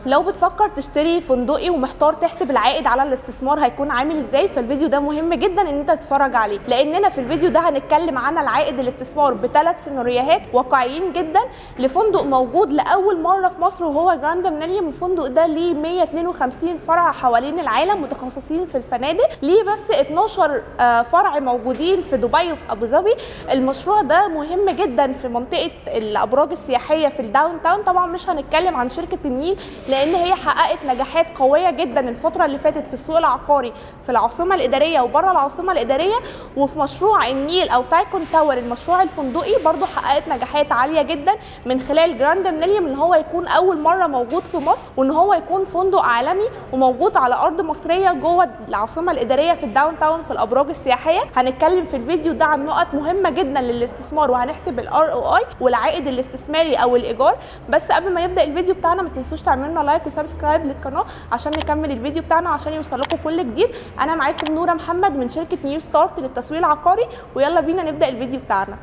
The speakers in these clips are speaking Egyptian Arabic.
لو بتفكر تشتري فندقي ومحتار تحسب العائد على الاستثمار هيكون عامل ازاي فالفيديو ده مهم جدا ان انت تتفرج عليه لاننا في الفيديو ده هنتكلم عن العائد الاستثمار بثلاث سيناريوهات واقعيين جدا لفندق موجود لاول مره في مصر وهو جراند ميلينيوم الفندق ده ليه 152 فرع حوالين العالم متخصصين في الفنادق ليه بس 12 آه، فرع موجودين في دبي وفي ابو ظبي المشروع ده مهم جدا في منطقه الابراج السياحيه في الداون تاون طبعا مش هنتكلم عن شركه النيل لان هي حققت نجاحات قويه جدا الفتره اللي فاتت في السوق العقاري في العاصمه الاداريه وبره العاصمه الاداريه وفي مشروع النيل او تايكون تاور المشروع الفندقي برضو حققت نجاحات عاليه جدا من خلال جراند ميليوم ان هو يكون اول مره موجود في مصر وان هو يكون فندق عالمي وموجود على ارض مصريه جوه العاصمه الاداريه في الداون تاون في الابراج السياحيه هنتكلم في الفيديو ده عن نقط مهمه جدا للاستثمار وهنحسب الار او اي والعائد الاستثماري او الايجار بس قبل ما يبدا الفيديو بتاعنا ما تنسوش تعملوا لنا لايك وسبسكرايب للقناه عشان نكمل الفيديو بتاعنا عشان يوصل لكم كل جديد انا معاكم نوره محمد من شركه نيو ستارت للتسويق العقاري ويلا بينا نبدا الفيديو بتاعنا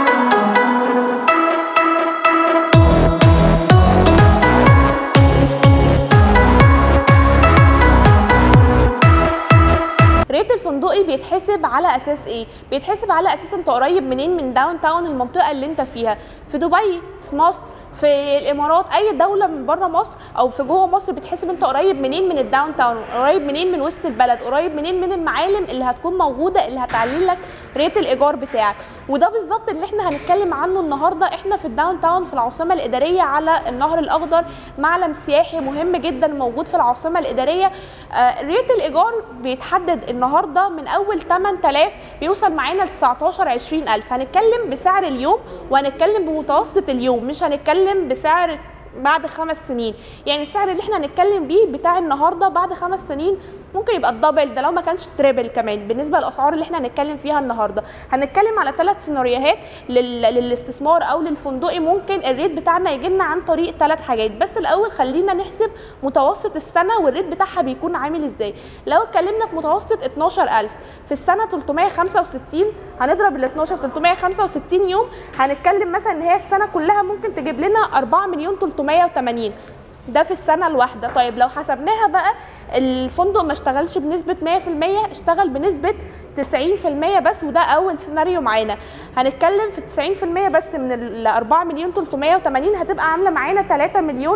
ريت الفندقي بيتحسب على اساس ايه بيتحسب على اساس انت قريب منين من داون تاون المنطقه اللي انت فيها في دبي في مصر في الامارات اي دوله من بره مصر او في جوه مصر بتحسب انت قريب منين من الداون تاون قريب منين من وسط البلد قريب منين من المعالم اللي هتكون موجوده اللي هتعلي لك ريت الايجار بتاعك وده بالظبط اللي احنا هنتكلم عنه النهارده احنا في الداون تاون في العاصمه الاداريه على النهر الاخضر معلم سياحي مهم جدا موجود في العاصمه الاداريه آه ريت الايجار بيتحدد النهارده من اول 8000 بيوصل معانا ل 19 20000 هنتكلم بسعر اليوم وهنتكلم بمتوسط اليوم مش هنتكلم بسعر بعد خمس سنين يعني السعر اللي احنا هنتكلم بيه بتاع النهارده بعد خمس سنين ممكن يبقى الدبل ده لو ما كانش تريبل كمان بالنسبه للاسعار اللي احنا هنتكلم فيها النهارده هنتكلم على ثلاث سيناريوهات لل... للاستثمار او للفندقي ممكن الريت بتاعنا يجي لنا عن طريق ثلاث حاجات بس الاول خلينا نحسب متوسط السنه والريت بتاعها بيكون عامل ازاي لو اتكلمنا في متوسط 12000 في السنه 365 هنضرب ال 12 365 يوم هنتكلم مثلا ان هي السنه كلها ممكن تجيب لنا 4 مليون 380 ده في السنه الواحده طيب لو حسبناها بقى الفندق ما اشتغلش بنسبه 100% اشتغل بنسبه 90% بس وده اول سيناريو معانا هنتكلم في 90% بس من ال 4 مليون 380 هتبقى عامله معانا 3 مليون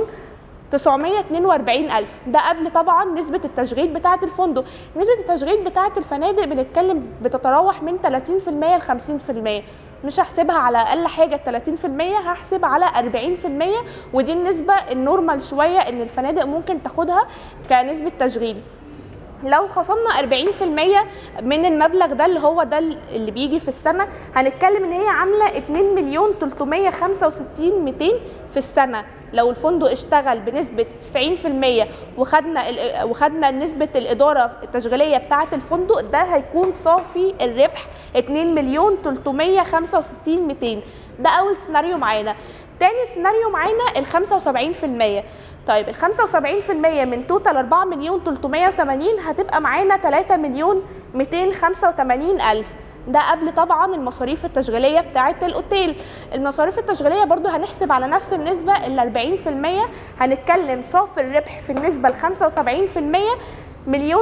942 ألف ده قبل طبعا نسبة التشغيل بتاعة الفندق نسبة التشغيل بتاعة الفنادق بنتكلم بتتراوح من 30% ل 50% مش هحسبها على اقل حاجه 30% هحسب على 40% ودي النسبه النورمال شويه ان الفنادق ممكن تاخدها كنسبه تشغيل لو خصمنا 40% من المبلغ ده اللي هو ده اللي بيجي في السنه هنتكلم ان هي عامله 2 مليون 365 200 في السنه لو الفندق اشتغل بنسبه 90% وخدنا وخدنا نسبه الاداره التشغيليه بتاعه الفندق ده هيكون صافي الربح 2 مليون 365 200 ده اول سيناريو معانا تاني سيناريو معانا ال 75% طيب ال 75% من توتال 4 مليون 380 هتبقى معانا 3 مليون 285 الف ده قبل طبعا المصاريف التشغيليه بتاعه الاوتيل المصاريف التشغيليه برضو هنحسب على نفس النسبه ال 40% هنتكلم صافي الربح في النسبه ال 75% مليون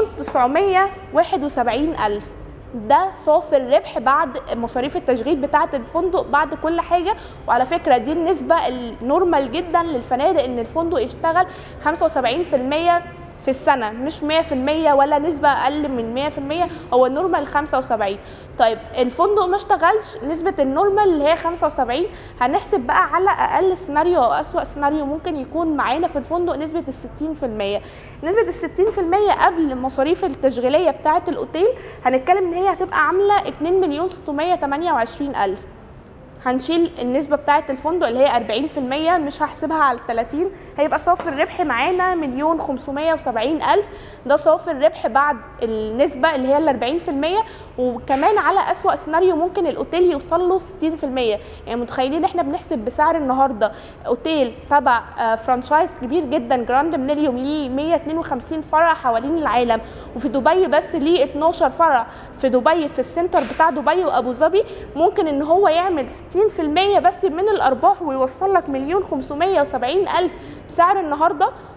971 الف ده صافي الربح بعد مصاريف التشغيل بتاعه الفندق بعد كل حاجه وعلى فكره دي النسبه النورمال جدا للفنادق ان الفندق يشتغل 75% في السنة مش 100% ولا نسبة أقل من 100% هو النورمال 75 طيب الفندق ما اشتغلش نسبة النورمال اللي هي 75 هنحسب بقى على أقل سيناريو أو أسوأ سيناريو ممكن يكون معانا في الفندق نسبة ال 60% نسبة ال 60% قبل المصاريف التشغيلية بتاعة الأوتيل هنتكلم إن هي هتبقى عاملة 2 مليون 628 ألف هنشيل النسبة بتاعة الفندق اللي هي 40% مش هحسبها على 30 هيبقى صافي الربح معانا مليون 570 ألف ده صافي الربح بعد النسبة اللي هي ال 40% وكمان على أسوأ سيناريو ممكن الأوتيل يوصل له 60% يعني متخيلين احنا بنحسب بسعر النهاردة أوتيل تبع فرانشايز كبير جدا جراند ميليوم ليه 152 فرع حوالين العالم وفي دبي بس ليه 12 فرع في دبي في السنتر بتاع دبي وأبو ظبي ممكن إن هو يعمل 60% بس من الارباح ويوصل لك مليون 570 الف بسعر النهارده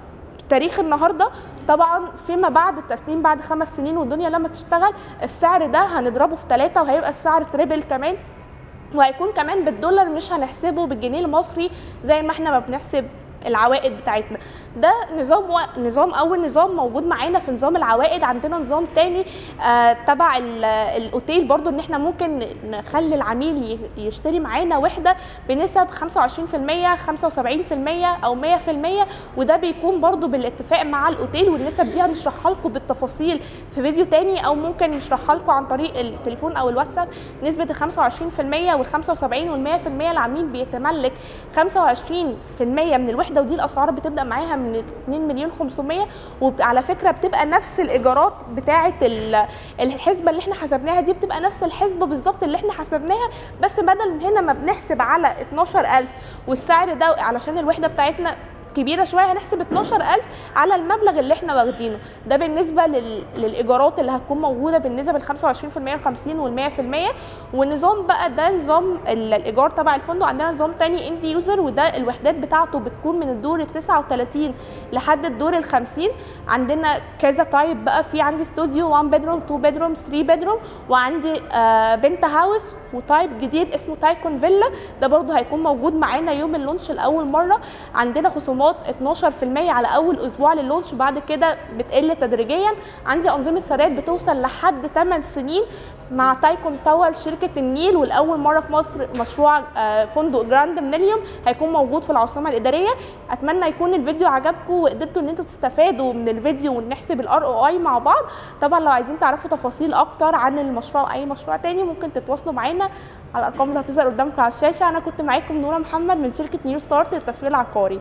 تاريخ النهارده طبعا فيما بعد التسليم بعد خمس سنين والدنيا لما تشتغل السعر ده هنضربه في ثلاثة وهيبقى السعر تريبل كمان وهيكون كمان بالدولار مش هنحسبه بالجنيه المصري زي ما احنا ما بنحسب العوائد بتاعتنا ده نظام و... نظام اول نظام موجود معانا في نظام العوائد عندنا نظام تاني آه تبع ال- الاوتيل برضو ان احنا ممكن نخلي العميل ي- يشتري معانا وحده بنسب 25% 75% او 100% وده بيكون برضو بالاتفاق مع الاوتيل والنسب دي هنشرحها لكم بالتفاصيل في فيديو تاني او ممكن نشرحها لكم عن طريق التليفون او الواتساب نسبه ال 25% وال 75 وال 100% العميل بيتملك 25% من الوحده ودي الاسعار بتبدا معاها من 2 مليون 500 وعلى فكره بتبقى نفس الايجارات بتاعه ال- الحسبه اللي احنا حسبناها دي بتبقى نفس الحسبه بالظبط اللي احنا حسبناها بس بدل من هنا ما بنحسب على 12000 والسعر ده علشان الوحده بتاعتنا كبيره شويه هنحسب 12000 على المبلغ اللي احنا واخدينه ده بالنسبه لل... للايجارات اللي هتكون موجوده بالنسبه بال 25% وال 50 وال 100% والنظام بقى ده نظام ال- الايجار تبع الفندق عندنا نظام تاني اند يوزر وده الوحدات بتاعته بتكون من الدور ال 39 لحد الدور ال 50 عندنا كذا تايب بقى في عندي استوديو 1 بيدروم 2 بيدروم 3 بيدروم وعندي آه بنت هاوس وتايب جديد اسمه تايكون فيلا ده برضه هيكون موجود معانا يوم اللونش لاول مره عندنا خصومات 12% على اول اسبوع للونش بعد كده بتقل تدريجيا عندي انظمه سداد بتوصل لحد 8 سنين مع تايكون تاور شركه النيل والاول مره في مصر مشروع آه، فندق جراند ميليوم هيكون موجود في العاصمه الاداريه اتمنى يكون الفيديو عجبكم وقدرتوا ان انتوا تستفادوا من الفيديو ونحسب الار او اي مع بعض طبعا لو عايزين تعرفوا تفاصيل اكتر عن المشروع أو اي مشروع تاني ممكن تتواصلوا معانا على الارقام اللي هتظهر قدامكم على الشاشه انا كنت معاكم نوره محمد من شركه نيو ستارت للتسويق العقاري